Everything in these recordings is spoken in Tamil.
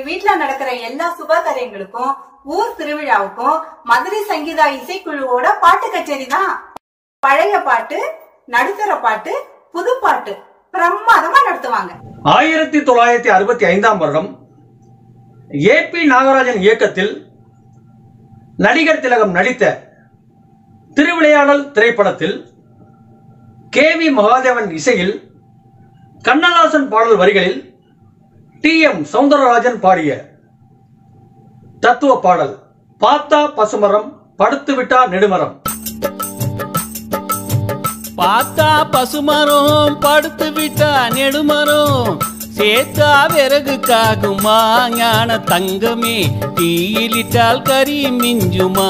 வீட்ல நடக்கிற எல்லா சுபகாரியங்களுக்கும் ஊர் திருவிழாவுக்கும் மதுரை சங்கீதா இசைக்குழுவோட பாட்டு கச்சேரி தான் பழைய பாட்டு நடுத்தர பாட்டு புது பாட்டு பிரமாதமா நடத்துவாங்க ஆயிரத்தி தொள்ளாயிரத்தி அறுபத்தி ஐந்தாம் வருடம் ஏ பி நாகராஜன் இயக்கத்தில் நடிகர் திலகம் நடித்த திருவிளையாடல் திரைப்படத்தில் கே வி மகாதேவன் இசையில் கண்ணதாசன் பாடல் வரிகளில் டி எம் சௌந்தரராஜன் பாடிய தத்துவ பாடல் பார்த்தா பசுமரம் படுத்து விட்டா நெடுமரம் பார்த்தா பசுமரம் படுத்து விட்டா நெடுமரம் சேத்தா விறகு காகுமா ஞான தங்கமே தீயிலிட்டால் கறி மிஞ்சுமா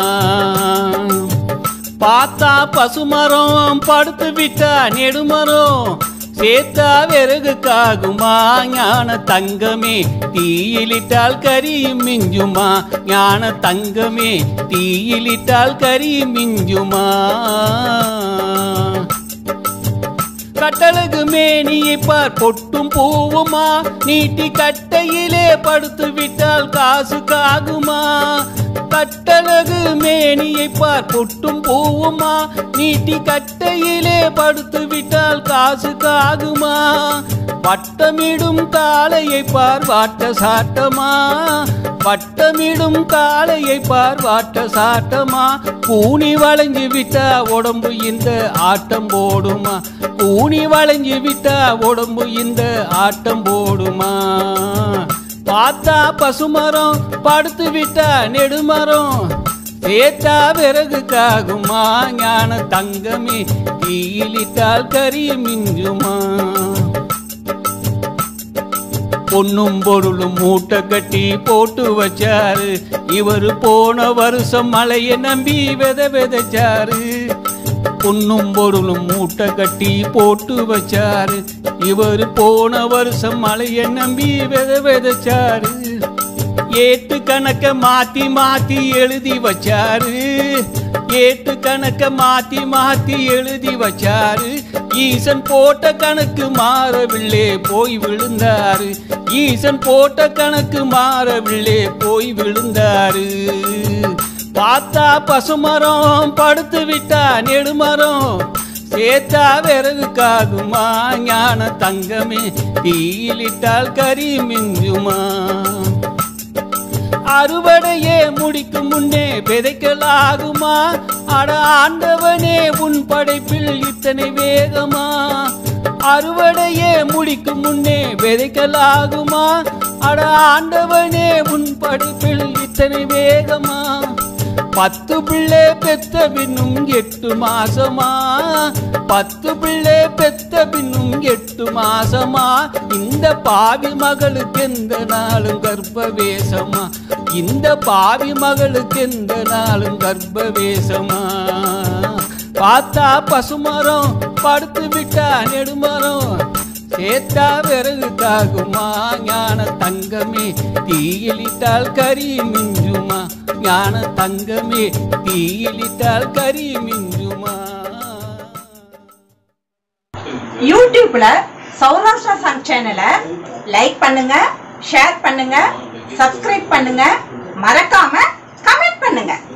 பார்த்தா பசுமரம் படுத்து விட்டா நெடுமரம் சேத்தா விறகு காகுமா ஞான தங்கமே தீயிலிட்டால் கறி மிஞ்சுமா ஞான தங்கமே தீயிலிட்டால் கறி மிஞ்சுமா கட்டழகு மேனியை பார் பொட்டும் பூவுமா நீட்டி கட்டையிலே படுத்து விட்டால் காசு காகுமா கட்டழகு மேனியை பார் பொட்டும் பூவுமா நீட்டி கட்டையிலே படுத்து விட்டால் காசு காகுமா வட்டமிடும் காளையை பார் வாட்ட சாட்டமா வட்டமிடும் காளையை பார் வாட்ட சாட்டமா கூனி வளைஞ்சு விட்டா உடம்பு இந்த ஆட்டம் போடுமா கூனி வளைஞ்சு விட்டா உடம்பு இந்த ஆட்டம் போடுமா பார்த்தா பசுமரம் படுத்து விட்டா நெடுமரம் சேத்தா விறகு காகுமா ஞான தங்கமே தீயிலிட்டால் கறி மிஞ்சுமா பொன்னும் பொருளும் மூட்டை கட்டி போட்டு வச்சாரு இவரு போன வருஷம் மழைய நம்பி வித விதைச்சாரு பொன்னும் பொருளும் மூட்டை கட்டி போட்டு வச்சாரு இவரு போன வருஷம் மழைய நம்பி வித விதைச்சாரு ஏட்டு கணக்க மாத்தி மாத்தி எழுதி வச்சாரு ஏட்டு கணக்க மாத்தி மாத்தி எழுதி வச்சாரு ஈசன் போட்ட கணக்கு மாறவில்லை போய் விழுந்தாரு ஈசன் போட்ட கணக்கு மாறவில்லை போய் விழுந்தாரு பார்த்தா பசுமரம் படுத்து விட்டா நெடுமரம் சேத்தா விறகு காகுமா ஞான தங்கமே தீயிலிட்டால் கறி மிஞ்சுமா அறுவடையே முடிக்கும் முன்னே விதைக்கலாகுமா அட ஆண்டவனே உன் படைப்பில் இத்தனை வேகமா அறுவடையே முடிக்கும் முன்னே விதைக்கலாகுமா அட ஆண்டவனே உன் படைப்பில் இத்தனை வேகமா பத்து பிள்ளை பெத்த பின்னும் எட்டு மாசமா பத்து பிள்ளை பெத்த பின்னும் எட்டு மாசமா இந்த பாவி மகளுக்கு எந்த நாளும் கர்ப்பவேசமா இந்த பாவி மகளுக்கு எந்த நாளும் கர்ப்பவேசமா பார்த்தா பசுமரம் படுத்து விட்டா நெடுமரம் சேத்தா விறகு காகுமா ஞான தங்கமே தீயிலிட்டால் கறி மிஞ்சுமா ஞான தங்கமே தீயிலிட்டால் கறி மிஞ்சுமா யூடியூப்ல சௌராஷ்டிரா சாங் சேனலை லைக் பண்ணுங்க ஷேர் பண்ணுங்க சப்ஸ்கிரைப் பண்ணுங்க மறக்காம கமெண்ட் பண்ணுங்க